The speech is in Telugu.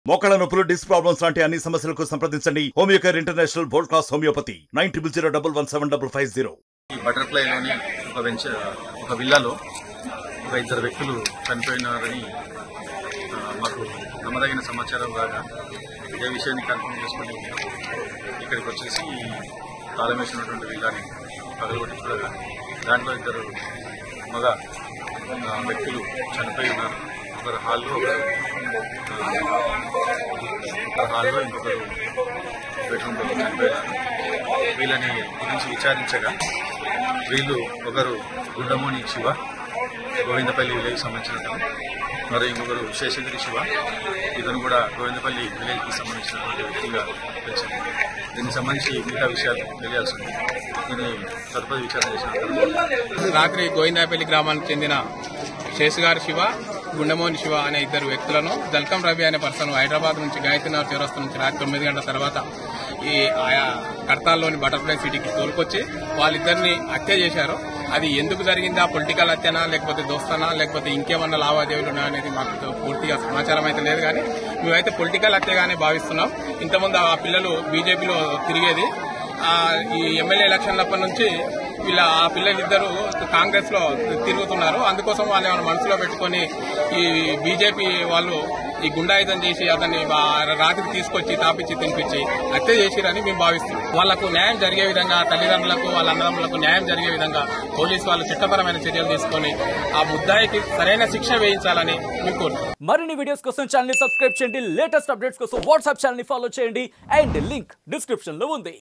మోకాళ్ళ నొప్పులు డిస్క్ ప్రాబ్లమ్స్ లాంటి అన్ని సమస్యలకు సంప్రదించండి Homeocare international world class homeopathy nine triple zero double one seven double five zero ఈ బటర్ఫ్లైలోని ఒక వెంచర్ ఒక విల్లాలో ఒక ఇద్దరు వ్యక్తులు చనిపోయినారని ఆ, మాకు నమ్మదగిన సమాచారం రాగా ఇదే విషయాన్ని కన్ఫర్మ్ చేసుకుని ఇక్కడికి వచ్చేసి తాళం వేసినటువంటి విల్లాని పగలగొట్టి చూడగా దాంట్లో ఇద్దరు మగ ఆ, వ్యక్తులు చనిపోయి ఉన్నారు ఒకరు హాల్లో ఒకరు ఆ, ఒకరు హాల్లో ఇంకొకరు బెడ్రూమ్లో చనిపోయారు వీళ్ళని గురించి విచారించగా వీళ్ళు ఒకరు గుండమోని శివ గోవిందపల్లి విలేజ్ సంబంధించిన మరి ఇంకొకరు శేషగిరి శివ ఇతను కూడా గోవిందపల్లి విలేజ్కి సంబంధించినటువంటి వ్యక్తిగా తెలిసింది దీనికి సంబంధించి మిగతా విషయాలు తెలియాల్సి ఉంది దీన్ని తదుపరి విచారణ చేసినప్పుడు రాత్రి గోవిందాపల్లి గ్రామానికి చెందిన శేషగారి శివ గుండమోహన్ శివ అనే ఇద్దరు వ్యక్తులను జల్కం రవి అనే పర్సన్ హైదరాబాద్ నుంచి గాయత్రీనగర్ చౌరస్తా నుంచి రాత్రి తొమ్మిది గంటల తర్వాత ఈ ఆయా కడతాల్లోని బటర్ఫ్లై సిటీకి తోలుకొచ్చి వాళ్ళిద్దరిని హత్య చేశారు అది ఎందుకు జరిగిందా పొలిటికల్ హత్యనా లేకపోతే దోస్తానా లేకపోతే ఇంకేమన్నా లావాదేవీలు ఉన్నాయా అనేది మాకు పూర్తిగా సమాచారం అయితే లేదు కానీ మేమైతే పొలిటికల్ హత్యగానే భావిస్తున్నాం ఇంతకుముందు ఆ పిల్లలు బీజేపీలో తిరిగేది ఆ, ఈ ఎమ్మెల్యే ఎలక్షన్లప్పటి నుంచి వీళ్ళ ఆ పిల్లలిద్దరూ కాంగ్రెస్ లో తిరుగుతున్నారు అందుకోసం వాళ్ళు ఏమైనా మనసులో పెట్టుకొని ఈ బీజేపీ వాళ్ళు ఈ గుండాయుధం చేసి అతన్ని బా- రాత్రికి తీసుకొచ్చి తాపించి తినిపించి హత్య చేసిరని మేము భావిస్తున్నాం వాళ్లకు న్యాయం జరిగే విధంగా తల్లిదండ్రులకు వాళ్ళ అన్నదమ్ములకు న్యాయం జరిగే విధంగా పోలీసు వాళ్ళు చట్టపరమైన చర్యలు తీసుకొని ఆ ముద్దాయికి సరైన శిక్ష వేయించాలని మేము కోరుతున్నాం మరిన్ని వీడియోస్ కోసం ఛానల్ ని సబ్స్క్రైబ్ చేయండి లేటెస్ట్ అప్డేట్స్ కోసం వాట్సాప్ ఛానల్ ని ఫాలో చేయండి అండ్ లింక్ డిస్క్రిప్షన్ లో ఉంది